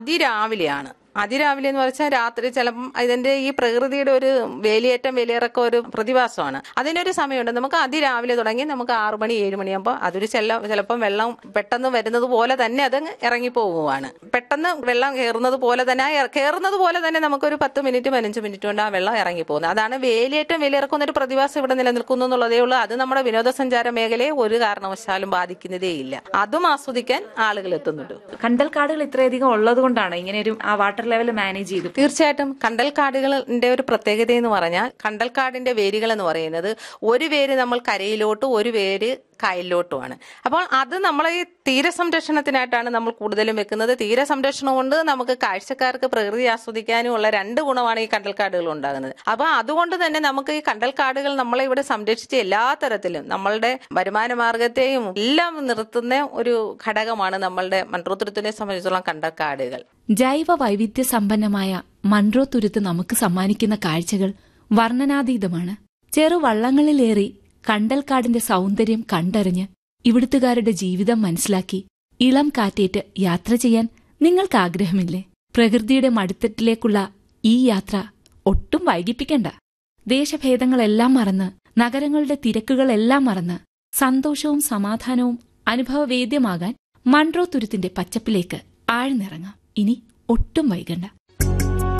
അതിരാവിലെയാണ് അതിരാവിലെ എന്ന് വെച്ചാൽ രാത്രി ചിലപ്പം ഇതിന്റെ ഈ പ്രകൃതിയുടെ ഒരു വേലിയേറ്റം വേലിയിറക്കം ഒരു പ്രതിഭാസമാണ് അതിനൊരു സമയമുണ്ട് നമുക്ക് അതിരാവിലെ തുടങ്ങി നമുക്ക് ആറു മണി ഏഴ് മണിയാകുമ്പോൾ അതൊരു ചെല്ല ചിലപ്പം വെള്ളം പെട്ടെന്ന് വരുന്നത് പോലെ തന്നെ അത് ഇറങ്ങി പോകുവാണ് പെട്ടെന്ന് വെള്ളം കയറുന്നത് പോലെ തന്നെ ആ ഇറ- കയറുന്നത് പോലെ തന്നെ നമുക്കൊരു പത്ത് മിനിറ്റ് പതിനഞ്ച് മിനിറ്റ് കൊണ്ട് ആ വെള്ളം ഇറങ്ങി പോകുന്നത് അതാണ് വേലിയേറ്റം വേലിയിറക്കുന്ന ഒരു പ്രതിഭാസം ഇവിടെ നിലനിൽക്കുന്നു എന്നുള്ളതേ ഉള്ളൂ അത് നമ്മുടെ വിനോദസഞ്ചാര മേഖലയെ ഒരു കാരണവശാലും ബാധിക്കുന്നതേ ഇല്ല അതും ആസ്വദിക്കാൻ ആളുകൾ എത്തുന്നുണ്ട് കണ്ടൽക്കാടുകൾ ഇത്രയധികം ഉള്ളത് കൊണ്ടാണ് ഇങ്ങനെ ഒരു ആ വാട്ടർ ലെവൽ മാനേജ് ചെയ്തു തീർച്ചയായിട്ടും കണ്ടൽക്കാടുകളുടെ ഒരു പ്രത്യേകത എന്ന് പറഞ്ഞാൽ കണ്ടൽക്കാടിന്റെ വേരുകൾ എന്ന് പറയുന്നത് ഒരു വേര് നമ്മൾ കരയിലോട്ടും ഒരു വേര് കായലിലോട്ടുമാണ് അപ്പോൾ അത് നമ്മൾ ഈ തീരസംരക്ഷണത്തിനായിട്ടാണ് നമ്മൾ കൂടുതലും വെക്കുന്നത് തീരസംരക്ഷണം കൊണ്ട് നമുക്ക് കാഴ്ചക്കാർക്ക് പ്രകൃതി ആസ്വദിക്കാനും ഉള്ള രണ്ട് ഗുണമാണ് ഈ കണ്ടൽക്കാടുകൾ ഉണ്ടാകുന്നത് അപ്പൊ അതുകൊണ്ട് തന്നെ നമുക്ക് ഈ കണ്ടൽക്കാടുകൾ നമ്മളെ ഇവിടെ സംരക്ഷിച്ച് എല്ലാ തരത്തിലും നമ്മളുടെ വരുമാന മാർഗത്തെയും എല്ലാം നിർത്തുന്ന ഒരു ഘടകമാണ് നമ്മളുടെ മൺട്രോത്തുരത്തിനെ സംബന്ധിച്ചുള്ള കണ്ടൽക്കാടുകൾ ജൈവ വൈവിധ്യ സമ്പന്നമായ മൺട്രോ തുരുത്ത് നമുക്ക് സമ്മാനിക്കുന്ന കാഴ്ചകൾ വർണ്ണനാതീതമാണ് ചെറുവള്ളങ്ങളിലേറി കണ്ടൽക്കാടിന്റെ സൗന്ദര്യം കണ്ടറിഞ്ഞ് ഇവിടുത്തുകാരുടെ ജീവിതം മനസ്സിലാക്കി ഇളം കാറ്റേറ്റ് യാത്ര ചെയ്യാൻ നിങ്ങൾക്ക് ആഗ്രഹമില്ലേ പ്രകൃതിയുടെ മടിത്തട്ടിലേക്കുള്ള ഈ യാത്ര ഒട്ടും വൈകിപ്പിക്കണ്ട ദേശഭേദങ്ങളെല്ലാം മറന്ന് നഗരങ്ങളുടെ തിരക്കുകളെല്ലാം മറന്ന് സന്തോഷവും സമാധാനവും അനുഭവവേദ്യമാകാൻ മൺട്രോ തുരുത്തിന്റെ പച്ചപ്പിലേക്ക് ആഴ്ന്നിറങ്ങാം ഇനി ഒട്ടും വൈകണ്ട